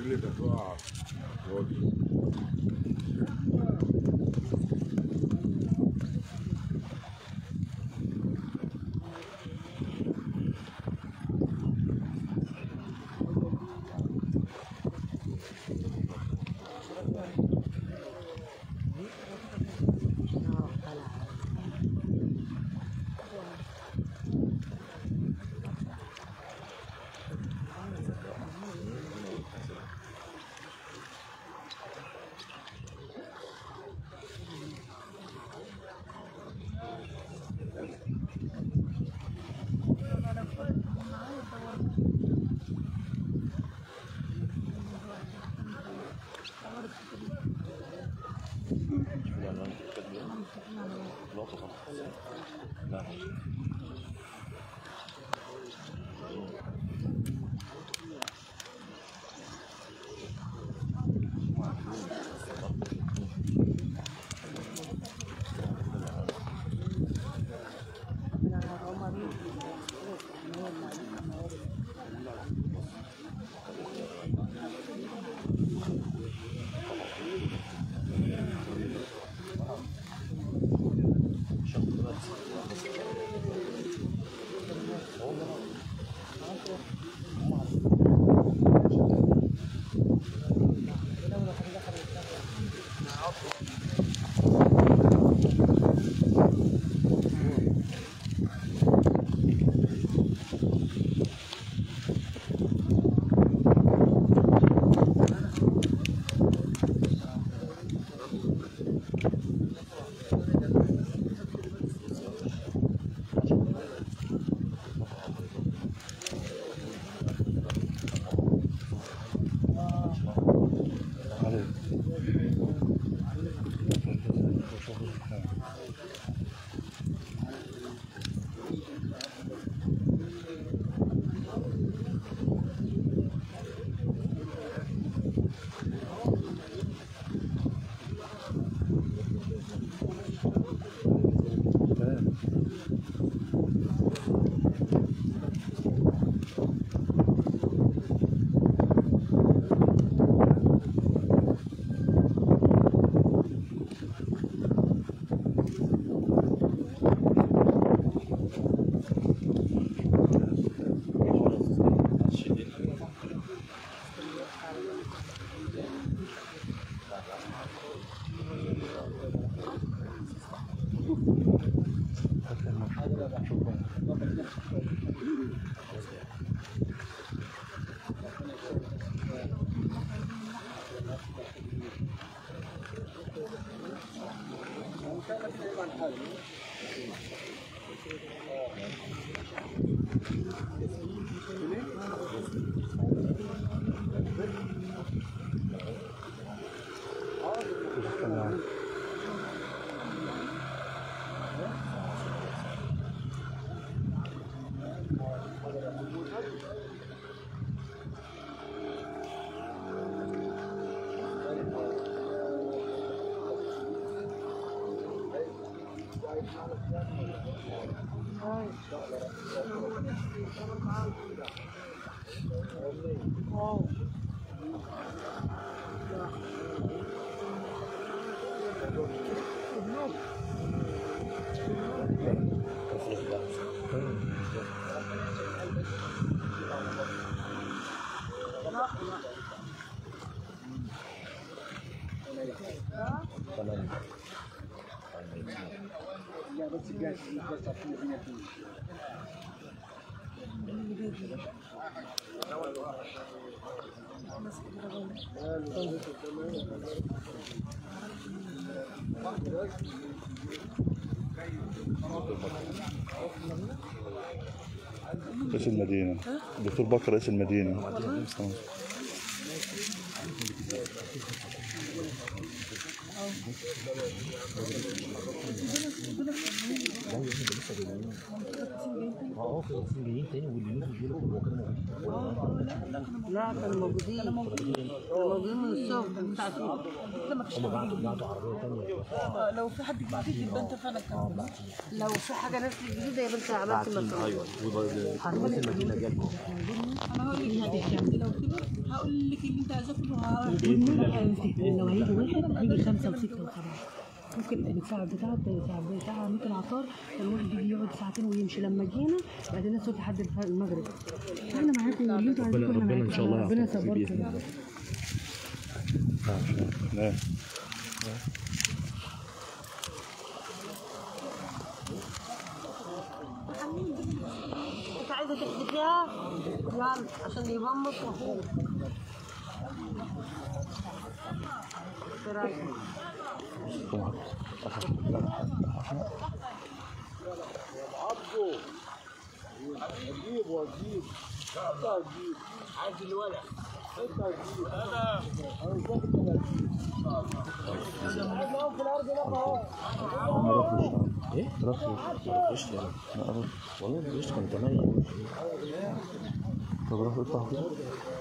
رجلك هتقع راجل رئيس المدينة الدكتور بكر رئيس المدينة لا كانوا موجودين كانوا موجودين من الصبح من الساعة 6 لو في حد جديد يبقى انت فعلا كان لو في حاجة ناس جديدة يبقى انت عملت مصروف انا هقول لك هذه يعني لو كده هقول لك اللي انت عايزاه كله لو هيجي واحد هيجي خمسة وستة وسبعة ممكن الساعة بتاعة ساعة بتاعة ممكن عطار الواحد يجي يقعد ساعتين ويمشي لما جينا بعدين الناس لحد المغرب احنا معاكم واللي انتوا عايزينه ربنا- احنا ربنا إن شاء الله معاكم. ربنا يعطيكم بإذن يصبركم الله. نعم انت عايزة تحذفيها؟ يلا عشان يبمط واخوك ايه رايك؟ اجيب واجيب انت هتجيب عايز الولد انت هتجيب انا ايه؟ رفش يعني والله الرفش كان 8 طب روح افتح كده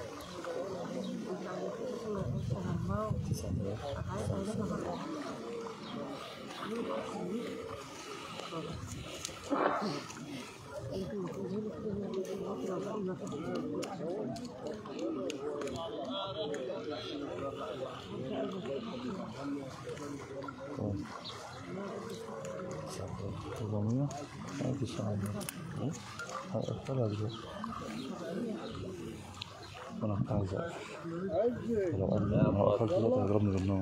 أربعمية هاي تسعة هقفلها دلوقتي أنا كنت عايز أقفل لو قال لي أنا قفلت دلوقتي هيضربني بالنار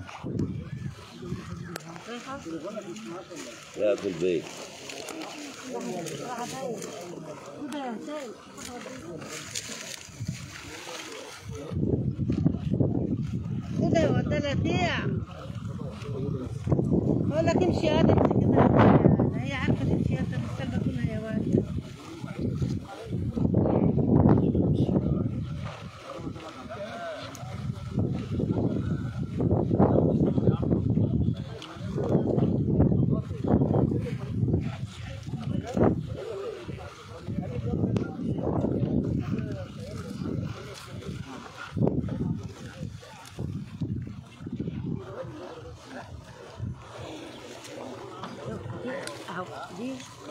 لا في البيت كده ودانا فيها بقول لك امشي يا ادم كده هي عارفه تمشي انت الكلبه كلها يا واد اهو دي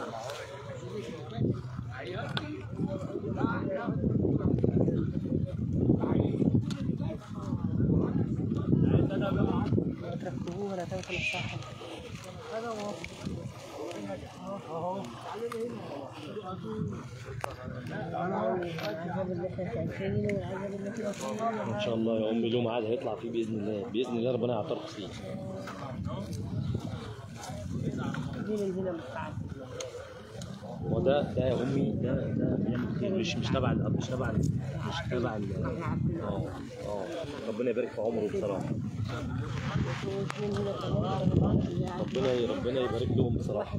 تركبوه ولا تاكل الصاحب هذا هو العذاب اللي احنا شايفينه والعذاب اللي احنا فيه ان شاء الله يا امي له ميعاد هيطلع فيه باذن الله باذن الله ربنا يعترف فيه دي من هنا مستعد وده ده يا امي ده ده بيعمل خير مش مش تبع الاب مش تبع ال- مش تبع ال- اه اه ربنا يبارك في عمره بصراحه من هنا كمان ربنا ربنا يبارك لهم بصراحه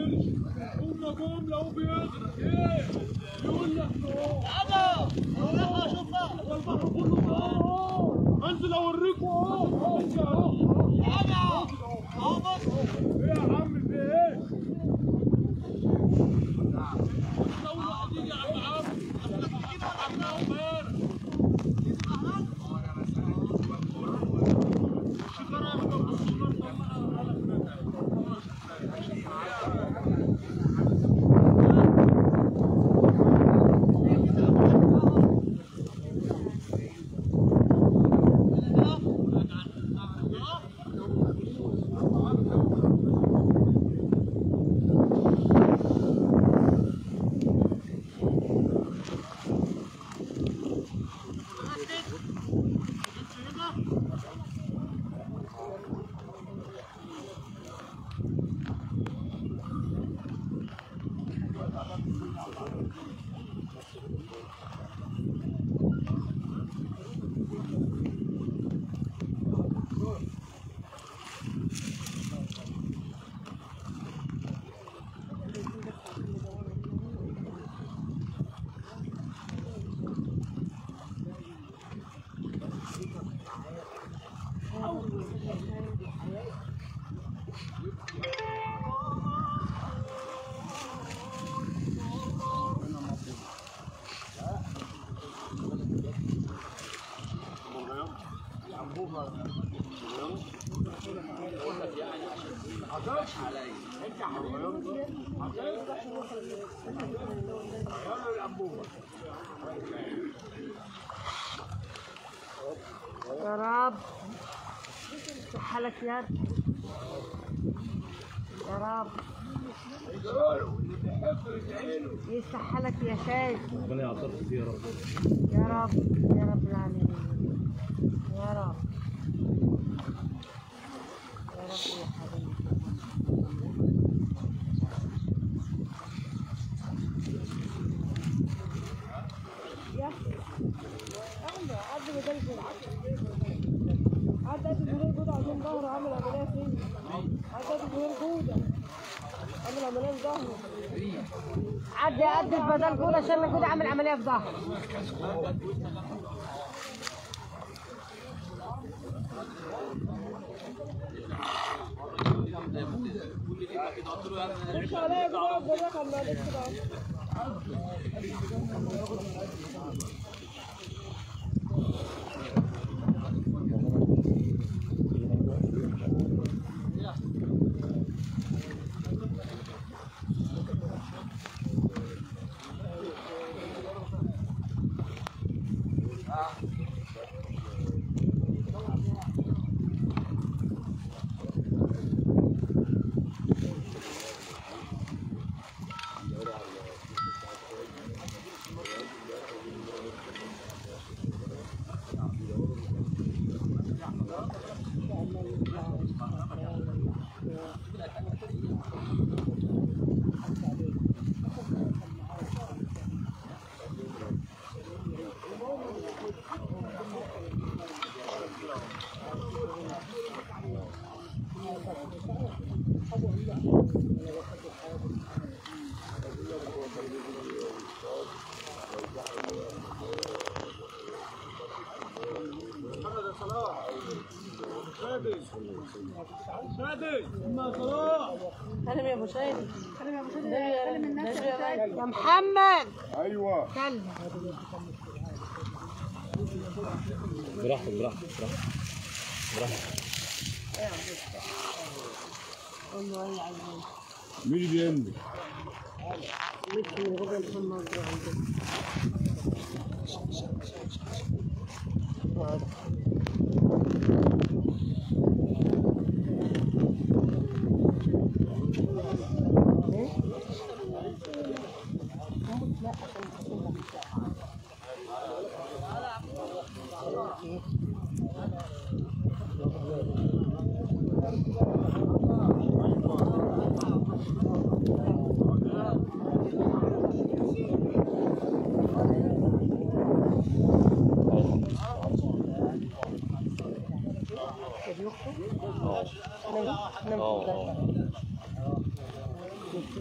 قمنا جملة وبيضرب ايه يقول لك انا انا اشوفها والبحر كله اهو انزل اوريكم اهو انزل اهو انا اهو بص ايه يا عم في ايه؟ اول واحد يجي يا عم عم احنا فاكرين عملناها امبارح يا رب صحلك يا يا رب يسحلك يا شيخ ربنا يعطيك فيه يا رب يا رب يا رب العالمين يا رب يا رب يا حبيبي عدي عدي بدل جودة عشان جودة عامل عملية في ظهره كلم يا ابو شايد كلم يا ابو شايد كلم الناس يا محمد ايوه كلم براحتك براحتك براحتك براحتك قول له ايه عايزين مين اللي بينزل؟ مش من غدا محمد عندك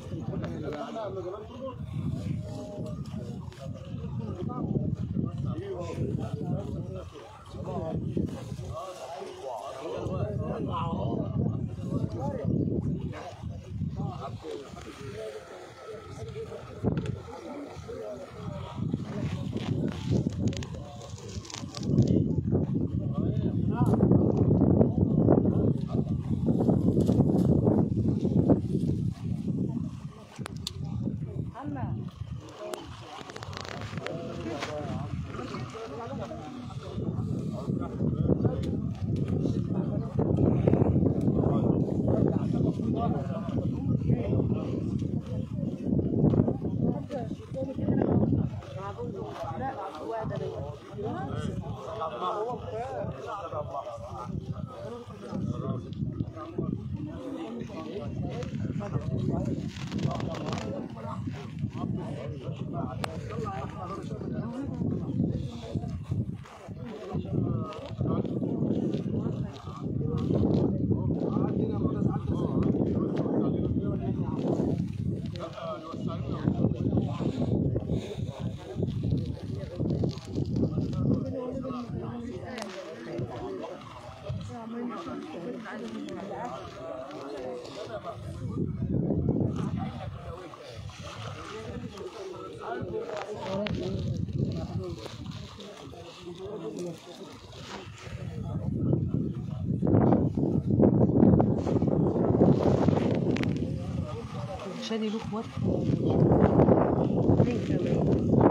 شادي له اخوات اتنين كمان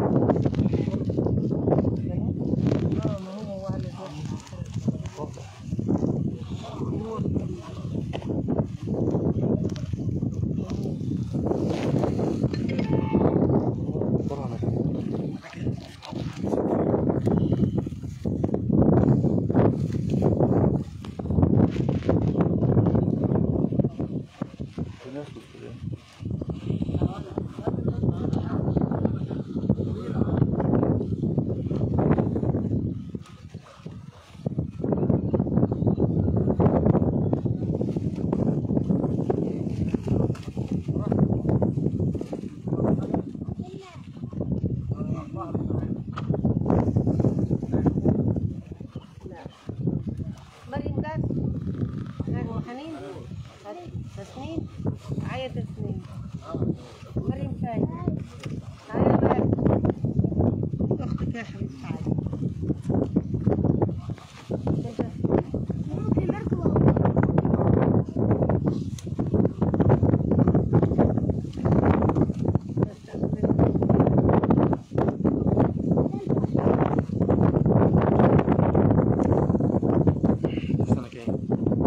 اه ما هو واحد في ناس بتقول مريم جت هاي حنين تسنيم عيا تسنيم مريم فاي تعالي يا مريم اختك يا حبيبتي تعالي ممكن سنة كام؟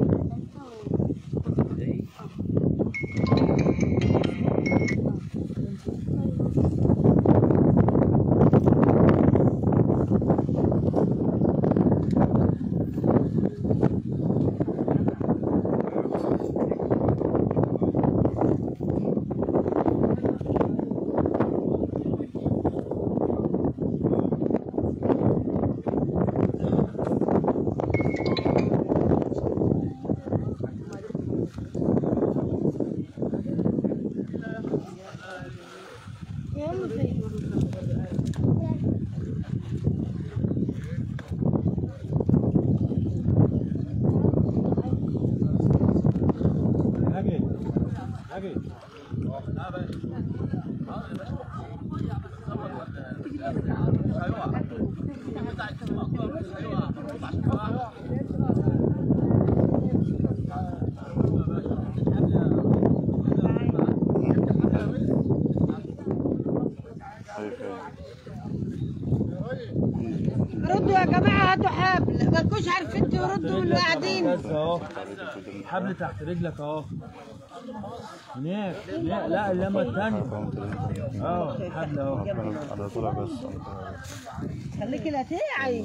ردوا يا جماعة هاتوا حبل ما تكونش عارفين تردوا اللي قاعدين بس اهو الحبل تحت رجلك اهو هناك لا لا اللمه الثانيه اه الحبل اهو انا طلع بس خليكي لا تعي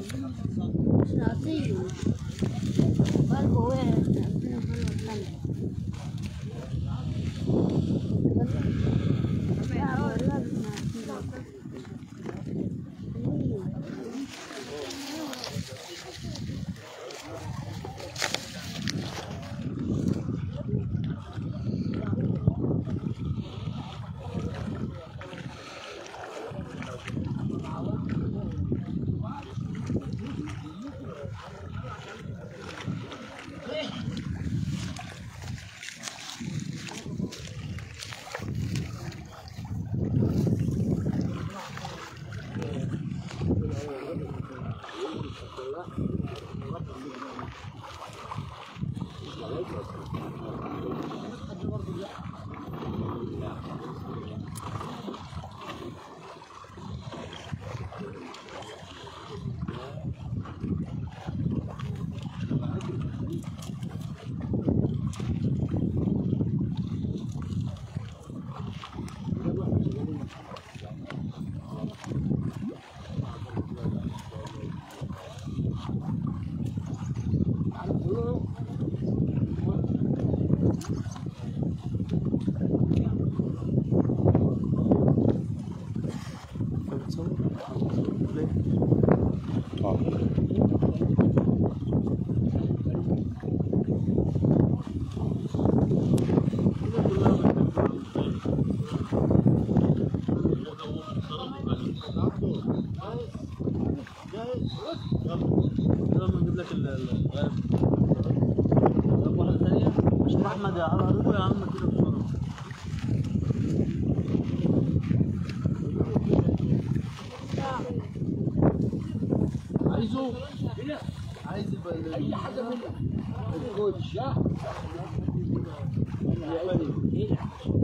اي حاجه منها الكوتش ها